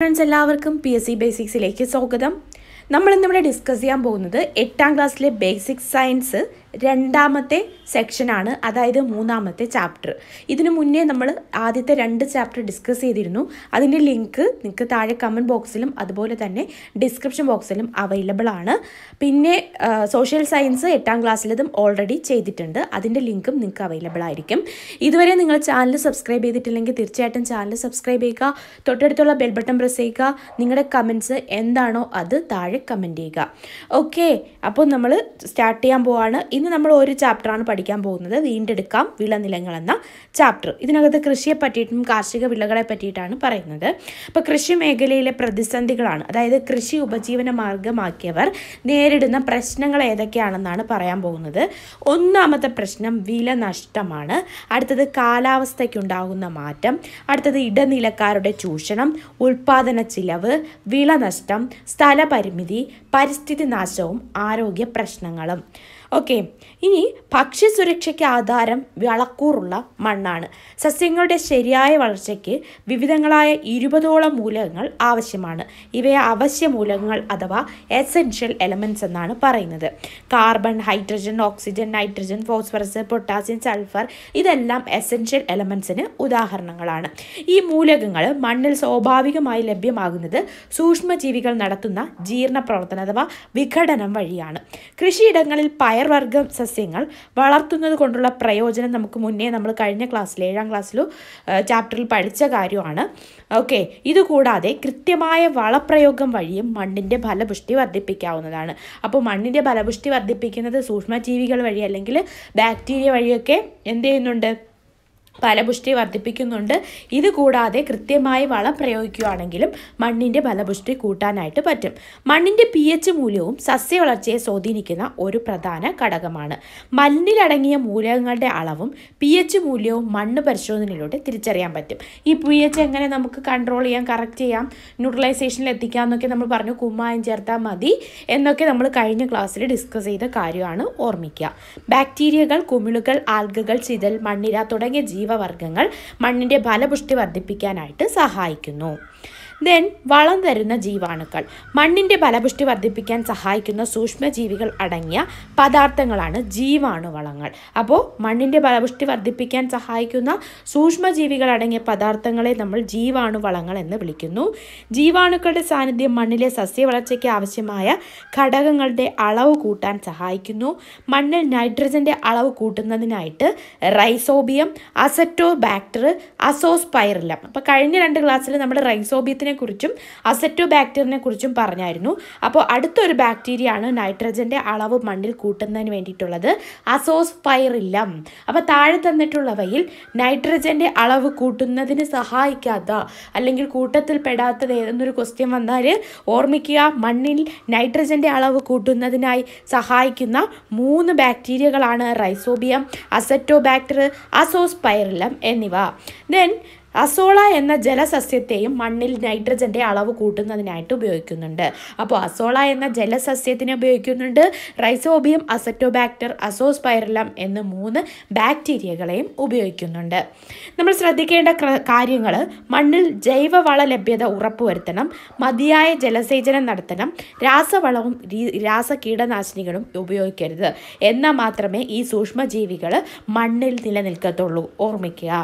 friends എല്ലാവർക്കും P S C ബേസിക്സിലേക്ക് സ്വാഗതം നമ്മൾ ഇന്നിവിടെ ഡിസ്കസ് ചെയ്യാൻ പോകുന്നത് എട്ടാം ക്ലാസ്സിലെ ബേസിക് സയൻസ് രണ്ടാമത്തെ സെക്ഷനാണ് അതായത് മൂന്നാമത്തെ ചാപ്റ്റർ ഇതിനു മുന്നേ നമ്മൾ ആദ്യത്തെ രണ്ട് ചാപ്റ്റർ ഡിസ്കസ് ചെയ്തിരുന്നു അതിൻ്റെ ലിങ്ക് നിങ്ങൾക്ക് താഴെ കമൻറ്റ് ബോക്സിലും അതുപോലെ തന്നെ ഡിസ്ക്രിപ്ഷൻ ബോക്സിലും അവൈലബിൾ ആണ് പിന്നെ സോഷ്യൽ സയൻസ് എട്ടാം ക്ലാസ്സിലതും ഓൾറെഡി ചെയ്തിട്ടുണ്ട് അതിൻ്റെ ലിങ്കും നിങ്ങൾക്ക് അവൈലബിൾ ആയിരിക്കും ഇതുവരെ നിങ്ങൾ ചാനൽ സബ്സ്ക്രൈബ് ചെയ്തിട്ടില്ലെങ്കിൽ തീർച്ചയായിട്ടും ചാനൽ സബ്സ്ക്രൈബ് ചെയ്യുക തൊട്ടടുത്തുള്ള ബെൽ ബട്ടൺ പ്രസ് ചെയ്യുക നിങ്ങളുടെ കമൻറ്റ്സ് എന്താണോ അത് താഴെ കമൻറ്റ് ചെയ്യുക ഓക്കെ അപ്പോൾ നമ്മൾ സ്റ്റാർട്ട് ചെയ്യാൻ പോവാണ് ഇന്ന് നമ്മൾ ഒരു ചാപ്റ്ററാണ് പഠിക്കാൻ പോകുന്നത് വീണ്ടെടുക്കാം വിളനിലങ്ങൾ എന്ന ചാപ്റ്റർ ഇതിനകത്ത് കൃഷിയെ പറ്റിയിട്ടും കാർഷിക വിളകളെ പറ്റിയിട്ടാണ് പറയുന്നത് അപ്പോൾ കൃഷി മേഖലയിലെ പ്രതിസന്ധികളാണ് അതായത് കൃഷി ഉപജീവന മാർഗമാക്കിയവർ നേരിടുന്ന പ്രശ്നങ്ങൾ ഏതൊക്കെയാണെന്നാണ് പറയാൻ പോകുന്നത് ഒന്നാമത്തെ പ്രശ്നം വില നഷ്ടമാണ് അടുത്തത് കാലാവസ്ഥയ്ക്കുണ്ടാകുന്ന മാറ്റം അടുത്തത് ഇടനിലക്കാരുടെ ചൂഷണം ഉൽപാദന ചിലവ് വിളനഷ്ടം സ്ഥലപരിമിതി പരിസ്ഥിതി നാശവും ആരോഗ്യ പ്രശ്നങ്ങളും ഓക്കെ ഇനി ഭക്ഷ്യസുരക്ഷയ്ക്ക് ആധാരം വിളക്കൂറുള്ള മണ്ണാണ് സസ്യങ്ങളുടെ ശരിയായ വളർച്ചയ്ക്ക് വിവിധങ്ങളായ ഇരുപതോളം മൂലകങ്ങൾ ആവശ്യമാണ് ഇവയെ അവശ്യ മൂലകങ്ങൾ അഥവാ എസെൻഷ്യൽ എലമെൻറ്റ്സ് എന്നാണ് പറയുന്നത് carbon hydrogen oxygen nitrogen phosphorus potassium sulphur ഇതെല്ലാം എസെൻഷ്യൽ എലമെൻറ്റ്സിന് ഉദാഹരണങ്ങളാണ് ഈ മൂലകങ്ങൾ മണ്ണിൽ സ്വാഭാവികമായി ലഭ്യമാകുന്നത് സൂക്ഷ്മജീവികൾ നടത്തുന്ന ജീർണ പ്രവർത്തനം അഥവാ വിഘടനം വഴിയാണ് കൃഷിയിടങ്ങളിൽ പയർവർഗ്ഗ സസ്യങ്ങൾ വളർത്തുന്നത് കൊണ്ടുള്ള പ്രയോജനം നമുക്ക് മുന്നേ നമ്മൾ കഴിഞ്ഞ ക്ലാസ്സിൽ ഏഴാം ക്ലാസ്സിലോ ചാപ്റ്ററിൽ പഠിച്ച കാര്യമാണ് ഓക്കെ ഇതുകൂടാതെ കൃത്യമായ വളപ്രയോഗം വഴിയും മണ്ണിൻ്റെ ഫലപുഷ്ടി വർദ്ധിപ്പിക്കാവുന്നതാണ് അപ്പോൾ മണ്ണിൻ്റെ ഫലപുഷ്ടി വർദ്ധിപ്പിക്കുന്നത് സൂക്ഷ്മജീവികൾ വഴി അല്ലെങ്കിൽ ബാക്ടീരിയ വഴിയൊക്കെ എന്ത് ചെയ്യുന്നുണ്ട് ഫലപുഷ്ടി വർദ്ധിപ്പിക്കുന്നുണ്ട് ഇത് കൂടാതെ കൃത്യമായി വളം പ്രയോഗിക്കുകയാണെങ്കിലും മണ്ണിൻ്റെ ഫലപുഷ്ടി കൂട്ടാനായിട്ട് പറ്റും മണ്ണിൻ്റെ പി എച്ച് മൂല്യവും സസ്യ വളർച്ചയെ സ്വാധീനിക്കുന്ന ഒരു പ്രധാന ഘടകമാണ് മണ്ണിലടങ്ങിയ മൂലകങ്ങളുടെ അളവും പി എച്ച് മൂല്യവും മണ്ണ് പരിശോധനയിലൂടെ തിരിച്ചറിയാൻ പറ്റും ഈ പി എച്ച് എങ്ങനെ നമുക്ക് കൺട്രോൾ ചെയ്യാം കറക്റ്റ് ചെയ്യാം ന്യൂട്രലൈസേഷനിൽ എത്തിക്കാം എന്നൊക്കെ നമ്മൾ പറഞ്ഞു കുമ്മായം ചേർത്താൽ മതി എന്നൊക്കെ നമ്മൾ കഴിഞ്ഞ ക്ലാസ്സിൽ ഡിസ്കസ് ചെയ്ത കാര്യമാണ് ഓർമ്മിക്കുക ബാക്ടീരിയകൾ കുമിളുകൾ ആൽഗകൾ ചിതൽ മണ്ണിര തുടങ്ങിയ ജീവവർഗ്ഗങ്ങൾ മണ്ണിൻ്റെ ഫലപുഷ്ടി വർദ്ധിപ്പിക്കാനായിട്ട് സഹായിക്കുന്നു ദെൻ വളം തരുന്ന ജീവാണുക്കൾ മണ്ണിൻ്റെ ഫലപുഷ്ടി വർദ്ധിപ്പിക്കാൻ സഹായിക്കുന്ന സൂക്ഷ്മജീവികൾ അടങ്ങിയ പദാർത്ഥങ്ങളാണ് ജീവാണുവളങ്ങൾ അപ്പോൾ മണ്ണിൻ്റെ ഫലപുഷ്ടി വർദ്ധിപ്പിക്കാൻ സഹായിക്കുന്ന സൂക്ഷ്മജീവികൾ അടങ്ങിയ പദാർത്ഥങ്ങളെ നമ്മൾ ജീവാണുവളങ്ങൾ എന്ന് വിളിക്കുന്നു ജീവാണുക്കളുടെ സാന്നിധ്യം മണ്ണിലെ സസ്യവളർച്ചയ്ക്ക് ആവശ്യമായ ഘടകങ്ങളുടെ അളവ് കൂട്ടാൻ സഹായിക്കുന്നു മണ്ണിൽ നൈട്രജൻ്റെ അളവ് കൂട്ടുന്നതിനായിട്ട് റൈസോബിയം അസറ്റോ ബാക്ടർ അസോസ്പൈറിലം അപ്പോൾ കഴിഞ്ഞ രണ്ട് ക്ലാസ്സിൽ നമ്മൾ റൈസോബിയത്തിനെ കുറിച്ചും അസറ്റോ ബാക്ടീരിയനെ കുറിച്ചും പറഞ്ഞായിരുന്നു അപ്പോൾ അടുത്തൊരു ബാക്ടീരിയയാണ് നൈട്രജൻ്റെ അളവ് മണ്ണിൽ കൂട്ടുന്നതിന് വേണ്ടിയിട്ടുള്ളത് അസോസ്പൈറില്ലം അപ്പോൾ താഴെ തന്നിട്ടുള്ളവയിൽ നൈട്രജൻ്റെ അളവ് കൂട്ടുന്നതിന് സഹായിക്കാത്ത അല്ലെങ്കിൽ കൂട്ടത്തിൽ പെടാത്തത് ഏതെന്നൊരു ക്വസ്റ്റ്യൻ വന്നാൽ ഓർമ്മിക്കുക മണ്ണിൽ നൈട്രജൻ്റെ അളവ് കൂട്ടുന്നതിനായി സഹായിക്കുന്ന മൂന്ന് ബാക്ടീരിയകളാണ് റൈസോബിയം അസറ്റോബാക്ടർ അസോസ്പൈറിലം എന്നിവ ദെൻ അസോള എന്ന ജലസസ്യത്തെയും മണ്ണിൽ നൈട്രജൻ്റെ അളവ് കൂട്ടുന്നതിനായിട്ട് ഉപയോഗിക്കുന്നുണ്ട് അപ്പോൾ അസോള എന്ന ജലസസ്യത്തിനെ ഉപയോഗിക്കുന്നുണ്ട് റൈസോബിയം അസറ്റോബാക്ടർ അസോസ്പൈറലം എന്ന മൂന്ന് ബാക്ടീരിയകളെയും ഉപയോഗിക്കുന്നുണ്ട് നമ്മൾ ശ്രദ്ധിക്കേണ്ട കാര്യങ്ങൾ മണ്ണിൽ ജൈവവള ലഭ്യത ഉറപ്പുവരുത്തണം മതിയായ ജലസേചനം നടത്തണം രാസവളവും രാസ കീടനാശിനികളും ഉപയോഗിക്കരുത് എന്നാൽ മാത്രമേ ഈ സൂക്ഷ്മജീവികൾ മണ്ണിൽ നിലനിൽക്കത്തുള്ളൂ ഓർമ്മിക്കുക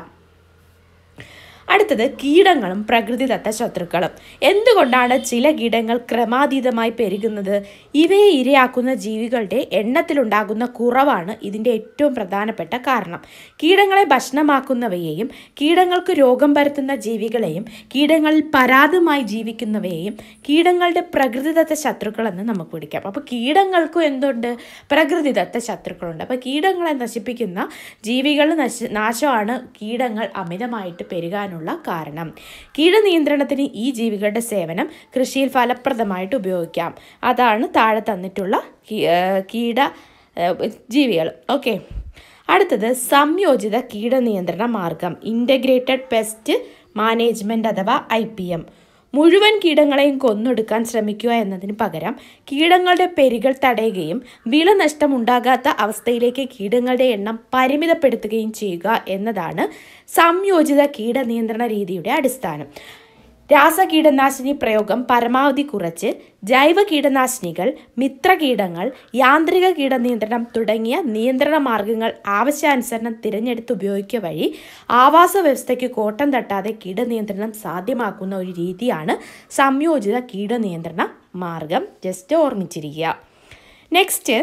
അടുത്തത് കീടങ്ങളും പ്രകൃതിദത്ത ശത്രുക്കളും എന്തുകൊണ്ടാണ് ചില കീടങ്ങൾ ക്രമാതീതമായി പെരുകുന്നത് ഇവയെ ഇരയാക്കുന്ന ജീവികളുടെ എണ്ണത്തിലുണ്ടാകുന്ന കുറവാണ് ഇതിൻ്റെ ഏറ്റവും പ്രധാനപ്പെട്ട കാരണം കീടങ്ങളെ ഭക്ഷണമാക്കുന്നവയെയും കീടങ്ങൾക്ക് രോഗം പരത്തുന്ന ജീവികളെയും കീടങ്ങളിൽ പരാതമായി ജീവിക്കുന്നവയെയും കീടങ്ങളുടെ പ്രകൃതിദത്ത ശത്രുക്കളെന്ന് നമുക്ക് വിളിക്കാം അപ്പോൾ കീടങ്ങൾക്കും എന്തുണ്ട് പ്രകൃതിദത്ത ശത്രുക്കളുണ്ട് അപ്പോൾ കീടങ്ങളെ നശിപ്പിക്കുന്ന ജീവികൾ നശ നാശമാണ് കീടങ്ങൾ അമിതമായിട്ട് പെരുകാനുള്ള ഉള്ള കാരണം കീടനിയന്ത്രണത്തിന് ഈ ജീവികളുടെ സേവനം കൃഷിയിൽ ഫലപ്രദമായിട്ട് ഉപയോഗിക്കാം അതാണ് താഴെ തന്നിട്ടുള്ള കീട ജീവികൾ ഓക്കെ അടുത്തത് സംയോജിത കീടനിയന്ത്രണ മാർഗം ഇൻ്റഗ്രേറ്റഡ് പെസ്റ്റ് മാനേജ്മെൻറ്റ് അഥവാ ഐ പി എം മുഴുവൻ കീടങ്ങളെയും കൊന്നൊടുക്കാൻ ശ്രമിക്കുക എന്നതിന് പകരം കീടങ്ങളുടെ പെരുകൾ തടയുകയും വിളനഷ്ടം ഉണ്ടാകാത്ത അവസ്ഥയിലേക്ക് കീടങ്ങളുടെ എണ്ണം പരിമിതപ്പെടുത്തുകയും ചെയ്യുക എന്നതാണ് സംയോജിത കീടനിയന്ത്രണ രീതിയുടെ അടിസ്ഥാനം രാസ കീടനാശിനി പ്രയോഗം പരമാവധി കുറച്ച് ജൈവ കീടനാശിനികൾ മിത്രകീടങ്ങൾ യാന്ത്രിക കീടനിയന്ത്രണം തുടങ്ങിയ നിയന്ത്രണ മാർഗങ്ങൾ ആവശ്യാനുസരണം തിരഞ്ഞെടുത്ത് ഉപയോഗിക്കുക വഴി ആവാസ വ്യവസ്ഥയ്ക്ക് കോട്ടം തട്ടാതെ കീടനിയന്ത്രണം സാധ്യമാക്കുന്ന ഒരു രീതിയാണ് സംയോജിത കീടനിയന്ത്രണ മാർഗം ജസ്റ്റ് ഓർമ്മിച്ചിരിക്കുക നെക്സ്റ്റ്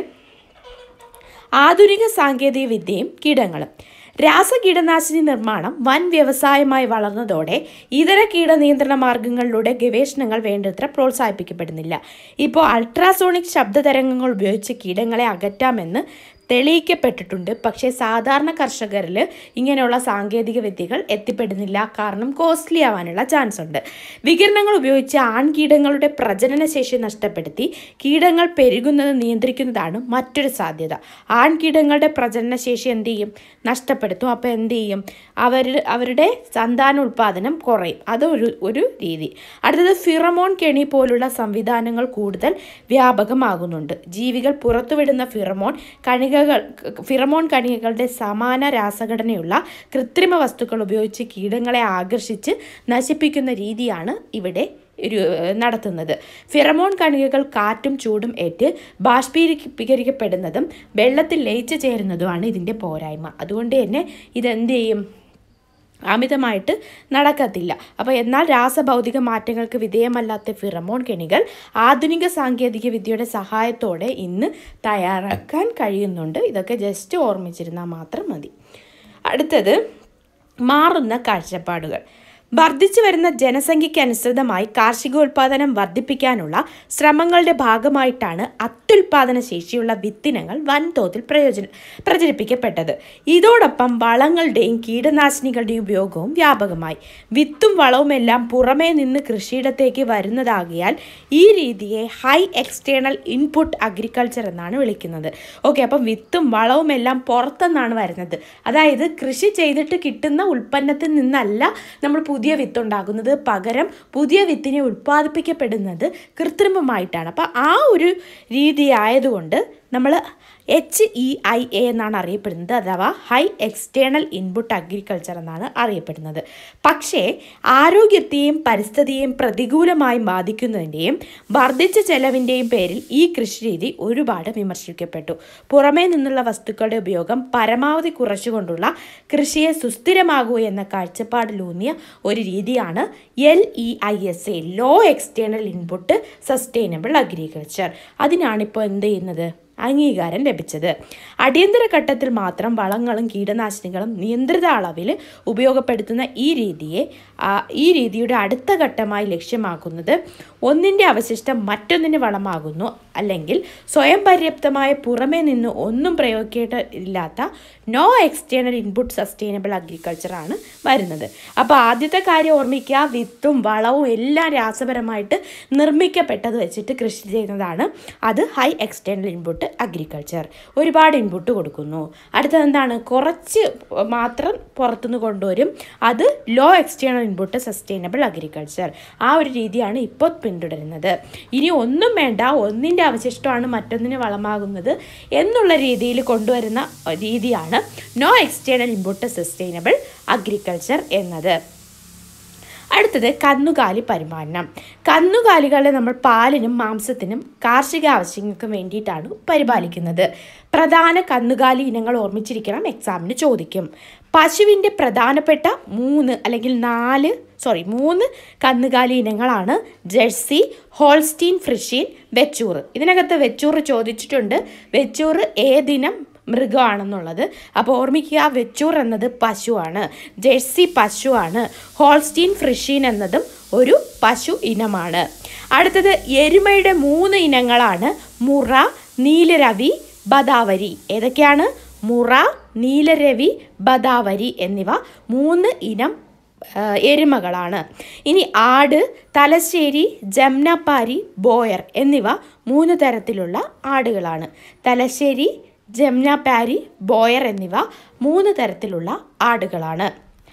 ആധുനിക സാങ്കേതിക വിദ്യയും കീടങ്ങളും രാസകീടനാശിനി നിർമ്മാണം വൻ വ്യവസായമായി വളർന്നതോടെ ഇതര കീടനിയന്ത്രണ മാർഗങ്ങളിലൂടെ ഗവേഷണങ്ങൾ വേണ്ടത്ര പ്രോത്സാഹിപ്പിക്കപ്പെടുന്നില്ല ഇപ്പോൾ അൾട്രാസോണിക് ശബ്ദതരംഗങ്ങൾ ഉപയോഗിച്ച് കീടങ്ങളെ അകറ്റാമെന്ന് തെളിയിക്കപ്പെട്ടിട്ടുണ്ട് പക്ഷേ സാധാരണ കർഷകരിൽ ഇങ്ങനെയുള്ള സാങ്കേതിക വിദ്യകൾ എത്തിപ്പെടുന്നില്ല കാരണം കോസ്റ്റ്ലി ആവാനുള്ള ചാൻസ് ഉണ്ട് വികിരണങ്ങൾ ഉപയോഗിച്ച് ആൺകീടങ്ങളുടെ പ്രജനനശേഷി നഷ്ടപ്പെടുത്തി കീടങ്ങൾ പെരുകുന്നത് നിയന്ത്രിക്കുന്നതാണ് മറ്റൊരു സാധ്യത ആൺകീടങ്ങളുടെ പ്രജനനശേഷി എന്ത് ചെയ്യും നഷ്ടപ്പെടുത്തും അപ്പോൾ എന്ത് ചെയ്യും അവർ അവരുടെ സന്താനോൽപാദനം കുറയും അതൊരു ഒരു രീതി അടുത്തത് ഫിറമോൺ കെണി പോലുള്ള സംവിധാനങ്ങൾ കൂടുതൽ വ്യാപകമാകുന്നുണ്ട് ജീവികൾ പുറത്തുവിടുന്ന ഫിറമോൺ കണികകൾ ഫിറമോൺ കണികകളുടെ സമാന രാസഘടനയുള്ള കൃത്രിമ വസ്തുക്കൾ ഉപയോഗിച്ച് കീടങ്ങളെ ആകർഷിച്ച് നശിപ്പിക്കുന്ന രീതിയാണ് ഇവിടെ ഒരു നടത്തുന്നത് ഫിറമോൺ കണികകൾ കാറ്റും ചൂടും ഏറ്റ് ബാഷ്പീകരിക്കപ്പെടുന്നതും വെള്ളത്തിൽ ലയിച്ചു ചേരുന്നതുമാണ് ഇതിൻ്റെ പോരായ്മ അതുകൊണ്ട് തന്നെ ഇതെന്ത് ചെയ്യും അമിതമായിട്ട് നടക്കത്തില്ല അപ്പോൾ എന്നാൽ രാസഭൗതിക മാറ്റങ്ങൾക്ക് വിധേയമല്ലാത്ത ഫിറമോൺ കെണികൾ ആധുനിക സാങ്കേതിക വിദ്യയുടെ സഹായത്തോടെ ഇന്ന് തയ്യാറാക്കാൻ കഴിയുന്നുണ്ട് ഇതൊക്കെ ജസ്റ്റ് ഓർമ്മിച്ചിരുന്നാൽ മാത്രം മതി അടുത്തത് മാറുന്ന കാഴ്ചപ്പാടുകൾ വർദ്ധിച്ചു വരുന്ന ജനസംഖ്യയ്ക്ക് അനുസൃതമായി കാർഷികോൽപാദനം വർദ്ധിപ്പിക്കാനുള്ള ശ്രമങ്ങളുടെ ഭാഗമായിട്ടാണ് അത്യുൽപാദന ശേഷിയുള്ള വിത്തിനങ്ങൾ വൻതോതിൽ പ്രയോജന പ്രചരിപ്പിക്കപ്പെട്ടത് ഇതോടൊപ്പം വളങ്ങളുടെയും കീടനാശിനികളുടെയും ഉപയോഗവും വ്യാപകമായി വിത്തും വളവുമെല്ലാം പുറമേ നിന്ന് കൃഷിയിടത്തേക്ക് വരുന്നതാകിയാൽ ഈ രീതിയെ ഹൈ എക്സ്റ്റേണൽ ഇൻപുട്ട് അഗ്രികൾച്ചർ എന്നാണ് വിളിക്കുന്നത് ഓക്കെ അപ്പം വിത്തും വളവും എല്ലാം പുറത്തുനിന്നാണ് വരുന്നത് അതായത് കൃഷി ചെയ്തിട്ട് കിട്ടുന്ന ഉൽപ്പന്നത്തിൽ നിന്നല്ല നമ്മൾ പുതിയ വിത്ത് ഉണ്ടാകുന്നത് പകരം പുതിയ വിത്തിനെ ഉൽപ്പാദിപ്പിക്കപ്പെടുന്നത് കൃത്രിമമായിട്ടാണ് അപ്പോൾ ആ ഒരു രീതി ആയതുകൊണ്ട് നമ്മൾ എച്ച് ഇ ഐ എ എന്നാണ് അറിയപ്പെടുന്നത് അഥവാ ഹൈ എക്സ്റ്റേണൽ ഇൻപുട്ട് അഗ്രികൾച്ചർ എന്നാണ് അറിയപ്പെടുന്നത് പക്ഷേ ആരോഗ്യത്തെയും പരിസ്ഥിതിയെയും പ്രതികൂലമായി ബാധിക്കുന്നതിൻ്റെയും വർദ്ധിച്ച ചെലവിൻ്റെയും പേരിൽ ഈ കൃഷിരീതി ഒരുപാട് വിമർശിക്കപ്പെട്ടു പുറമേ നിന്നുള്ള വസ്തുക്കളുടെ ഉപയോഗം പരമാവധി കുറച്ചുകൊണ്ടുള്ള കൃഷിയെ സുസ്ഥിരമാകൂ എന്ന കാഴ്ചപ്പാടിലൂന്നിയ ഒരു രീതിയാണ് L E I S A low external input sustainable agriculture അതിനാണിപ്പോൾ എന്ത് ചെയ്യുന്നത് അംഗീകാരം ലഭിച്ചത് അടിയന്തര ഘട്ടത്തിൽ മാത്രം വളങ്ങളും കീടനാശിനികളും നിയന്ത്രിത അളവിൽ ഉപയോഗപ്പെടുത്തുന്ന ഈ രീതിയെ ആ, ഈ രീതിയുടെ അടുത്ത ഘട്ടമായി ലക്ഷ്യമാക്കുന്നത് ഒന്നിൻ്റെ അവശിഷ്ടം മറ്റൊന്നിന് വളമാകുന്നു അല്ലെങ്കിൽ സ്വയം പര്യാപ്തമായ പുറമേ നിന്ന് ഒന്നും പ്രയോഗിക്കേണ്ടതില്ലാത്ത നോ എക്സ്റ്റേണൽ ഇൻപുട്ട് സസ്റ്റൈനബിൾ അഗ്രികൾച്ചറാണ് വരുന്നത് അപ്പോൾ ആദ്യത്തെ കാര്യം ഓർമ്മിക്കുക വിത്തും വളവും എല്ലാം രാസപരമായിട്ട് നിർമ്മിക്കപ്പെട്ടത് വെച്ചിട്ട് കൃഷി ചെയ്യുന്നതാണ് അത് ഹൈ എക്സ്റ്റേണൽ ഇൻപുട്ട് അഗ്രികൾച്ചർ ഒരുപാട് ഇൻപുട്ട് കൊടുക്കുന്നു അടുത്തത് എന്താണ് കുറച്ച് മാത്രം പുറത്തുനിന്ന് കൊണ്ടുവരും അത് low external input sustainable agriculture ആ ഒരു രീതിയാണ് ഇപ്പോൾ പിന്തുടരുന്നത് ഇനി ഒന്നും വേണ്ട ഒന്നിൻ്റെ അവശിഷ്ടമാണ് മറ്റൊന്നിന് വളമാകുന്നത് എന്നുള്ള രീതിയിൽ കൊണ്ടുവരുന്ന രീതിയാണ് no external input sustainable agriculture എന്നത് അടുത്തത് കന്നുകാലി പരിപാലനം കന്നുകാലികളെ നമ്മൾ പാലിനും മാംസത്തിനും കാർഷിക ആവശ്യങ്ങൾക്കും വേണ്ടിയിട്ടാണ് പരിപാലിക്കുന്നത് പ്രധാന കന്നുകാലി ഇനങ്ങൾ ഓർമ്മിച്ചിരിക്കണം എക്സാമിന് ചോദിക്കും പശുവിൻ്റെ പ്രധാനപ്പെട്ട മൂന്ന് അല്ലെങ്കിൽ നാല് സോറി മൂന്ന് കന്നുകാലി ഇനങ്ങളാണ് ജെർസി ഹോൾസ്റ്റീൻ ഫ്രിഷീൻ വെച്ചൂർ ഇതിനകത്ത് വെച്ചൂർ ചോദിച്ചിട്ടുണ്ട് വെച്ചൂർ ഏതിനം മൃഗമാണെന്നുള്ളത് അപ്പോൾ ഓർമ്മിക്കുക വെച്ചൂർ എന്നത് പശുവാണ് ജെഴ്സി പശുവാണ് ഹോൾസ്റ്റീൻ ഫ്രിഷീൻ എന്നതും ഒരു പശു ഇനമാണ് അടുത്തത് എരുമയുടെ മൂന്ന് ഇനങ്ങളാണ് മുറ നീലരവി ബദാവരി ഏതൊക്കെയാണ് മുറ നീലരവി ബദാവരി എന്നിവ മൂന്ന് ഇനം ആ, എരുമകളാണ് ഇനി ആട് തലശ്ശേരി ജംനപ്പാരി ബോയർ എന്നിവ മൂന്ന് തരത്തിലുള്ള ആടുകളാണ് തലശ്ശേരി ജംനപ്പാരി ബോയർ എന്നിവ മൂന്ന് തരത്തിലുള്ള ആടുകളാണ്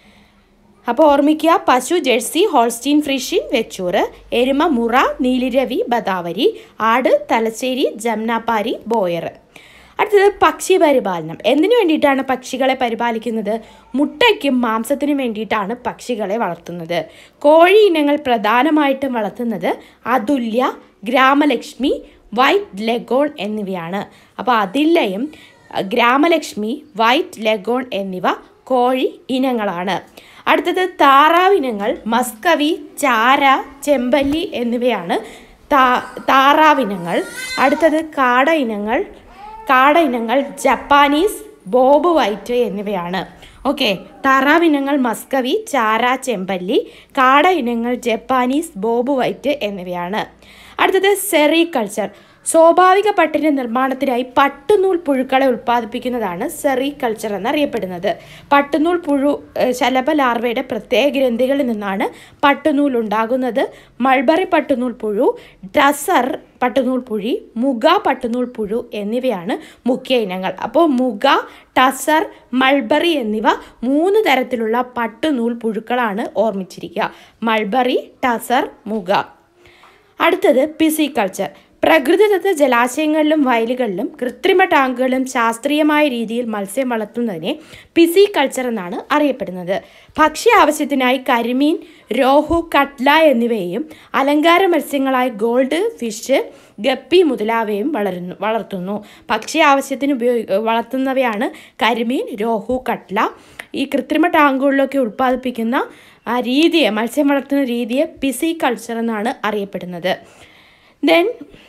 അപ്പോൾ ഓർമ്മിക്കുക പശു ജെഴ്സി ഹോൾസ്റ്റീൻ ഫ്രിഷിൻ വെച്ചൂറ് എരുമ മുറ നീലിരവി ബദാവരി ആട് തലശ്ശേരി ജംനാപ്പാരി ബോയർ അടുത്തത് പക്ഷി പരിപാലനം എന്തിനു വേണ്ടിയിട്ടാണ് പക്ഷികളെ പരിപാലിക്കുന്നത് മുട്ടയ്ക്കും മാംസത്തിനും വേണ്ടിയിട്ടാണ് പക്ഷികളെ വളർത്തുന്നത് കോഴി ഇനങ്ങൾ പ്രധാനമായിട്ടും വളർത്തുന്നത് അതുല്യ ഗ്രാമലക്ഷ്മി വൈറ്റ് ലെഗോൺ എന്നിവയാണ് അപ്പോൾ അതില്ലയും ഗ്രാമലക്ഷ്മി വൈറ്റ് ലെഗോൺ എന്നിവ കോഴി ഇനങ്ങളാണ് അടുത്തത് താറാവിനങ്ങൾ മസ്കവി ചാര ചെമ്പല്ലി എന്നിവയാണ് താ താറാവിനങ്ങൾ അടുത്തത് കാട ഇനങ്ങൾ കാട ഇനങ്ങൾ ജപ്പാനീസ് ബോബ് വൈറ്റ് എന്നിവയാണ് ഓക്കെ താറാവിനങ്ങൾ മസ്കവി ചാര ചെമ്പല്ലി കാട ഇനങ്ങൾ ജപ്പാനീസ് ബോബ് വൈറ്റ് എന്നിവയാണ് അടുത്തത് സെറികൾച്ചർ സ്വാഭാവിക പട്ടിന്റെ നിർമ്മാണത്തിനായി പട്ടുനൂൽ പുഴുക്കളെ ഉൽപ്പാദിപ്പിക്കുന്നതാണ് സെറികൾച്ചർ എന്നറിയപ്പെടുന്നത് പട്ടുനൂൽ പുഴു ഏഹ്, ശലഭ ലാർവയുടെ പ്രത്യേക ഗ്രന്ഥികളിൽ നിന്നാണ് പട്ടുനൂൽ ഉണ്ടാകുന്നത് മൾബറി പട്ടുനൂൽ പുഴു ടസർ പട്ടുനൂൽ പുഴി മുഗ പട്ടുനൂൽ പുഴു എന്നിവയാണ് മുഖ്യ ഇനങ്ങൾ അപ്പോൾ മുഗ ടസർ മൾബറി എന്നിവ മൂന്ന് തരത്തിലുള്ള പട്ടുനൂൽ പുഴുക്കളാണ് ഓർമ്മിച്ചിരിക്കുക മൾബറി ടസർ മുഗ അടുത്തത് പിസിക്കൾച്ചർ പ്രകൃതിദത്ത ജലാശയങ്ങളിലും വയലുകളിലും കൃത്രിമ ടാങ്കുകളും ശാസ്ത്രീയമായ രീതിയിൽ മത്സ്യം വളർത്തുന്നതിനെ പിസി കൾച്ചർ എന്നാണ് അറിയപ്പെടുന്നത് ഭക്ഷ്യ ആവശ്യത്തിനായി കരിമീൻ രോഹു കട്ല എന്നിവയെയും അലങ്കാര മത്സ്യങ്ങളായ ഗോൾഡ് ഫിഷ് ഗപ്പി മുതലായവയും വളരുന്നു വളർത്തുന്നു ഭക്ഷ്യ ആവശ്യത്തിന് ഉപയോഗി വളർത്തുന്നവയാണ് കരിമീൻ രോഹു കട്ല ഈ കൃത്രിമ ടാങ്കുകളിലൊക്കെ ഉൽപ്പാദിപ്പിക്കുന്ന ആ രീതിയെ മത്സ്യം വളർത്തുന്ന രീതിയെ പിസി കൾച്ചർ എന്നാണ് അറിയപ്പെടുന്നത് ദെൻ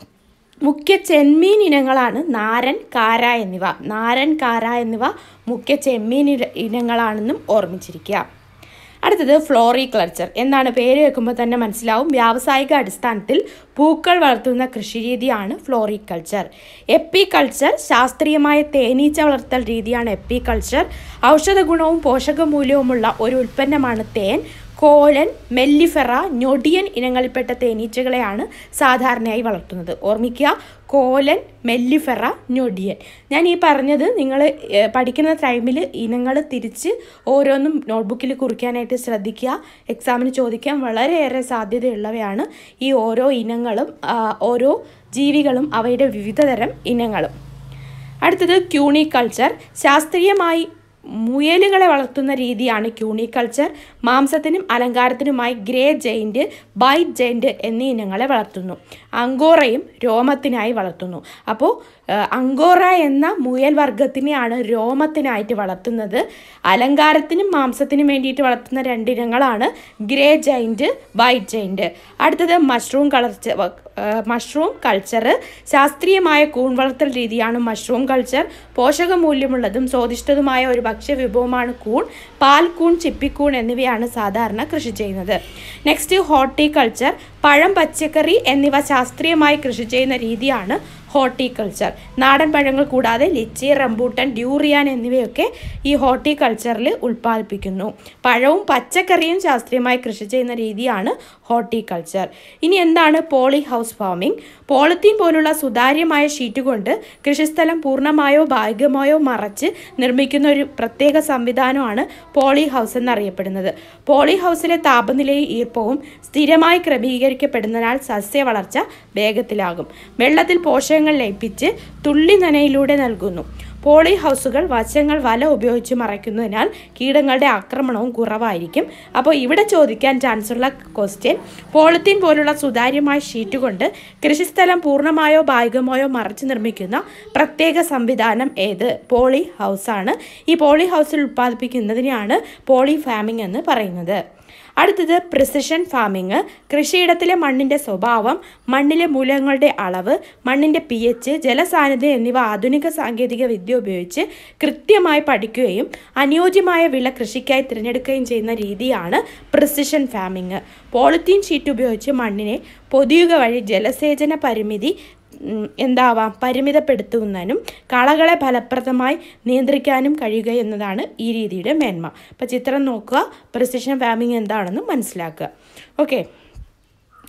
മുഖ്യ ചെമ്മീൻ ഇനങ്ങളാണ് നാരൻ കാര എന്നിവ നാരൻ കാര എന്നിവ മുഖ്യ ചെമ്മീൻ ഇന- ഇനങ്ങളാണെന്നും ഓർമ്മിച്ചിരിക്കുക അടുത്തത് ഫ്ലോറികൾച്ചർ എന്താണ് പേര് കേൾക്കുമ്പോൾ തന്നെ മനസ്സിലാവും വ്യാവസായിക അടിസ്ഥാനത്തിൽ പൂക്കൾ വളർത്തുന്ന കൃഷിരീതിയാണ് ഫ്ലോറികൾച്ചർ എപ്പികൾച്ചർ ശാസ്ത്രീയമായ തേനീച്ച വളർത്തൽ രീതിയാണ് എപ്പികൾച്ചർ ഔഷധ ഗുണവും പോഷകമൂല്യവുമുള്ള ഒരു ഉൽപ്പന്നമാണ് തേൻ കോലൻ മെല്ലിഫെറ ഞൊടിയൻ ഇനങ്ങളിൽപ്പെട്ട തേനീച്ചകളെയാണ് സാധാരണയായി വളർത്തുന്നത് ഓർമ്മിക്കുക കോലൻ മെല്ലിഫെറ ഞൊടിയൻ ഞാൻ ഈ പറഞ്ഞത് നിങ്ങൾ പഠിക്കുന്ന ടൈമിൽ ഇനങ്ങൾ തിരിച്ച് ഓരോന്നും നോട്ട്ബുക്കിൽ കുറിക്കാനായിട്ട് ശ്രദ്ധിക്കുക എക്സാമിന് ചോദിക്കാൻ വളരെയേറെ സാധ്യതയുള്ളവയാണ് ഈ ഓരോ ഇനങ്ങളും ആ, ഓരോ ജീവികളും അവയുടെ വിവിധതരം ഇനങ്ങളും അടുത്തത് ക്യൂണിക്കൾച്ചർ ശാസ്ത്രീയമായി മുയലുകളെ വളർത്തുന്ന രീതിയാണ് ക്യൂണിക്കൾച്ചർ മാംസത്തിനും അലങ്കാരത്തിനുമായി ഗ്രേ ജെയിൻറ്റ് ബൈറ്റ് ജെയിൻറ്റ് എന്നീ ഇനങ്ങളെ വളർത്തുന്നു അങ്കോറയും രോമത്തിനായി വളർത്തുന്നു അപ്പോൾ ഏഹ്, അങ്കോറ എന്ന മുയൽ വർഗത്തിനെയാണ് രോമത്തിനായിട്ട് വളർത്തുന്നത് അലങ്കാരത്തിനും മാംസത്തിനും വേണ്ടിയിട്ട് വളർത്തുന്ന രണ്ടിനങ്ങളാണ് ഗ്രേ ജൈൻറ്റ് വൈറ്റ് ജൈൻറ്റ് അടുത്തത് മഷ്റൂം കളർച്ച മഷ്റൂം കൾച്ചർ ശാസ്ത്രീയമായ കൂൺ വളർത്തൽ രീതിയാണ് മഷ്റൂം കൾച്ചർ പോഷകമൂല്യമുള്ളതും സ്വാദിഷ്ടതുമായ ഒരു ഭക്ഷ്യവിഭവമാണ് കൂൺ പാൽ കൂൺ ചിപ്പിക്കൂൺ എന്നിവയാണ് സാധാരണ കൃഷി ചെയ്യുന്നത് നെക്സ്റ്റ് ഹോർട്ടിക്കൾച്ചർ പഴം പച്ചക്കറി എന്നിവ ശാസ്ത്രീയമായി കൃഷി ചെയ്യുന്ന രീതിയാണ് ഹോർട്ടിക്കൾച്ചർ നാടൻ പഴങ്ങൾ കൂടാതെ ലിച്ചി റംബൂട്ടൻ ഡ്യൂറിയാൻ എന്നിവയൊക്കെ ഈ ഹോർട്ടിക്കൾച്ചറിൽ ഉൽപ്പാദിപ്പിക്കുന്നു പഴവും പച്ചക്കറിയും ശാസ്ത്രീയമായി കൃഷി ചെയ്യുന്ന രീതിയാണ് ഹോർട്ടിക്കൾച്ചർ ഇനി എന്താണ് പോളി ഹൗസ് ഫാമിംഗ് പോളിത്തീൻ പോലുള്ള സുതാര്യമായ ഷീറ്റ് കൊണ്ട് കൃഷിസ്ഥലം പൂർണ്ണമായോ ഭാഗികമായോ മറച്ച് നിർമ്മിക്കുന്ന ഒരു പ്രത്യേക സംവിധാനമാണ് പോളി ഹൗസ് എന്നറിയപ്പെടുന്നത് പോളി ഹൗസിലെ താപനിലയും ഈർപ്പവും സ്ഥിരമായി ക്രമീകരിക്കപ്പെടുന്നതിനാൽ സസ്യ വളർച്ച വേഗത്തിലാകും വെള്ളത്തിൽ പോഷകങ്ങൾ ലയിപ്പിച്ച് തുള്ളി നനയിലൂടെ നൽകുന്നു പോളി ഹൗസുകൾ വശങ്ങൾ വല ഉപയോഗിച്ച് മറയ്ക്കുന്നതിനാൽ കീടങ്ങളുടെ ആക്രമണവും കുറവായിരിക്കും അപ്പോൾ ഇവിടെ ചോദിക്കാൻ ചാൻസ് ഉള്ള ക്വസ്റ്റ്യൻ പോളിത്തീൻ പോലുള്ള സുതാര്യമായ ഷീറ്റ് കൊണ്ട് കൃഷിസ്ഥലം പൂർണ്ണമായോ ഭാഗികമായോ മറച്ച് നിർമ്മിക്കുന്ന പ്രത്യേക സംവിധാനം ഏത് പോളി ഹൗസാണ് ഈ പോളി ഹൗസിൽ ഉൽപ്പാദിപ്പിക്കുന്നതിനെയാണ് പോളി ഫാമിംഗ് എന്ന് പറയുന്നത് അടുത്തത് പ്രിസിഷൻ ഫാമിംഗ് കൃഷിയിടത്തിലെ മണ്ണിൻ്റെ സ്വഭാവം മണ്ണിലെ മൂലകങ്ങളുടെ അളവ് മണ്ണിൻ്റെ പി എച്ച് ജലസാന്നിധ്യം എന്നിവ ആധുനിക സാങ്കേതിക വിദ്യ ഉപയോഗിച്ച് കൃത്യമായി പഠിക്കുകയും അനുയോജ്യമായ വിള കൃഷിക്കായി തിരഞ്ഞെടുക്കുകയും ചെയ്യുന്ന രീതിയാണ് പ്രിസിഷൻ ഫാമിംഗ് പോളിത്തീൻ ഷീറ്റ് ഉപയോഗിച്ച് മണ്ണിനെ പൊതിയുക വഴി ജലസേചന പരിമിതി ഉം, എന്താവാം പരിമിതപ്പെടുത്തുന്നതിനും കളകളെ ഫലപ്രദമായി നിയന്ത്രിക്കാനും കഴിയുക എന്നതാണ് ഈ രീതിയുടെ മേന്മ അപ്പോൾ ചിത്രം നോക്കുക പ്രിസിഷൻ ഫാമിംഗ് എന്താണെന്ന് മനസ്സിലാക്കുക ഓക്കെ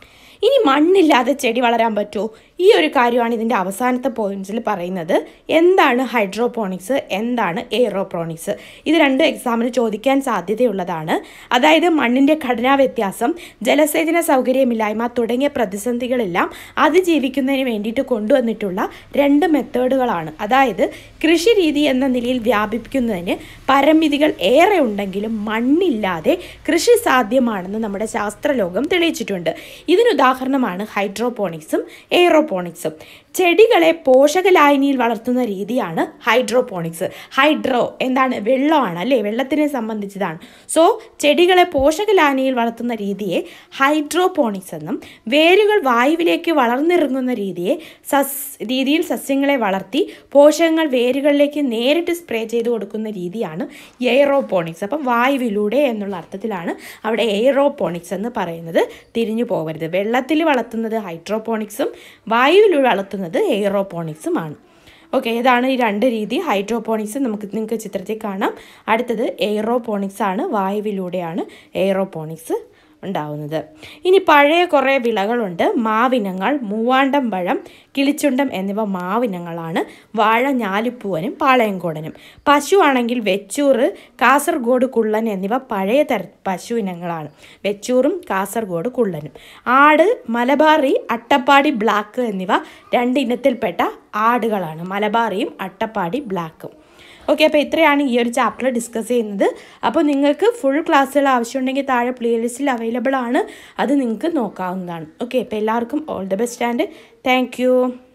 ഇനി മണ്ണില്ലാതെ ചെടി വളരാൻ പറ്റുമോ ഈ ഒരു കാര്യമാണ് ഇതിൻ്റെ അവസാനത്തെ പോയിന്റ്സിൽ പറയുന്നത് എന്താണ് ഹൈഡ്രോപോണിക്സ് എന്താണ് എയറോപോണിക്സ് ഇത് രണ്ടും എക്സാമിന് ചോദിക്കാൻ സാധ്യതയുള്ളതാണ് അതായത് മണ്ണിൻ്റെ ഘടനാ വ്യത്യാസം ജലസേചന സൗകര്യമില്ലായ്മ തുടങ്ങിയ പ്രതിസന്ധികളെല്ലാം അതിജീവിക്കുന്നതിന് വേണ്ടിയിട്ട് കൊണ്ടുവന്നിട്ടുള്ള രണ്ട് മെത്തേഡുകളാണ് അതായത് കൃഷി രീതി എന്ന നിലയിൽ വ്യാപിപ്പിക്കുന്നതിന് പരിമിതികൾ ഏറെ ഉണ്ടെങ്കിലും മണ്ണില്ലാതെ കൃഷി സാധ്യമാണെന്ന് നമ്മുടെ ശാസ്ത്രലോകം തെളിയിച്ചിട്ടുണ്ട് ഇതിന് ഉദാഹരണമാണ് ഹൈഡ്രോപോണിക്സും എയറോപോണിക്സും ചെടികളെ പോഷകലായനിയിൽ വളർത്തുന്ന രീതിയാണ് ഹൈഡ്രോപോണിക്സ് ഹൈഡ്രോ എന്താണ് വെള്ളമാണ് അല്ലേ വെള്ളത്തിനെ സംബന്ധിച്ചതാണ് സോ ചെടികളെ പോഷകലായനിയിൽ വളർത്തുന്ന രീതിയെ ഹൈഡ്രോപോണിക്സ് എന്നും വേരുകൾ വായുവിലേക്ക് വളർന്നിറങ്ങുന്ന രീതിയെ സസ് രീതിയിൽ സസ്യങ്ങളെ വളർത്തി പോഷകങ്ങൾ വേരുകളിലേക്ക് നേരിട്ട് സ്പ്രേ ചെയ്ത് കൊടുക്കുന്ന രീതിയാണ് എയറോപോണിക്സ് അപ്പം വായുവിലൂടെ എന്നുള്ള അർത്ഥത്തിലാണ് അവിടെ എയറോപോണിക്സ് എന്ന് പറയുന്നത് തിരിഞ്ഞു പോകരുത് വെള്ളത്തിൽ വളർത്തുന്നത് ഹൈഡ്രോപോണിക്സും വായുവിലൂടെ വളർത്തുന്നത് എയറോപോണിക്സുമാണ് ഓക്കെ ഇതാണ് ഈ രണ്ട് രീതി ഹൈഡ്രോപോണിക്സ് നമുക്ക് നിങ്ങൾക്ക് ചിത്രത്തിൽ കാണാം അടുത്തത് എയറോപോണിക്സ് ആണ് വായുവിലൂടെയാണ് എയറോപോണിക്സ് ഉണ്ടാവുന്നത് ഇനി പഴയ കുറേ വിളകളുണ്ട് മാവിനങ്ങൾ മൂവാണ്ടം പഴം കിളിച്ചുണ്ടം എന്നിവ മാവിനങ്ങളാണ് വാഴ ഞാലിപ്പൂവനും പാളയംകോടനും പശു ആണെങ്കിൽ വെച്ചൂറ് കാസർഗോഡ് കുള്ളൻ എന്നിവ പഴയ തര പശു ഇനങ്ങളാണ് വെച്ചൂറും കാസർഗോഡ് കുള്ളനും ആട് മലബാറി അട്ടപ്പാടി ബ്ലാക്ക് എന്നിവ രണ്ട് ഇനത്തിൽപ്പെട്ട ആടുകളാണ് മലബാറിയും അട്ടപ്പാടി ബ്ലാക്കും ഓക്കെ അപ്പോൾ ഇത്രയാണ് ഈ ഒരു ചാപ്റ്റർ ഡിസ്കസ് ചെയ്യുന്നത് അപ്പോൾ നിങ്ങൾക്ക് ഫുൾ ക്ലാസ്സുകൾ ആവശ്യമുണ്ടെങ്കിൽ താഴെ പ്ലേലിസ്റ്റിൽ അവൈലബിൾ ആണ് അത് നിങ്ങൾക്ക് നോക്കാവുന്നതാണ് ഓക്കെ അപ്പോൾ എല്ലാവർക്കും all the best and thank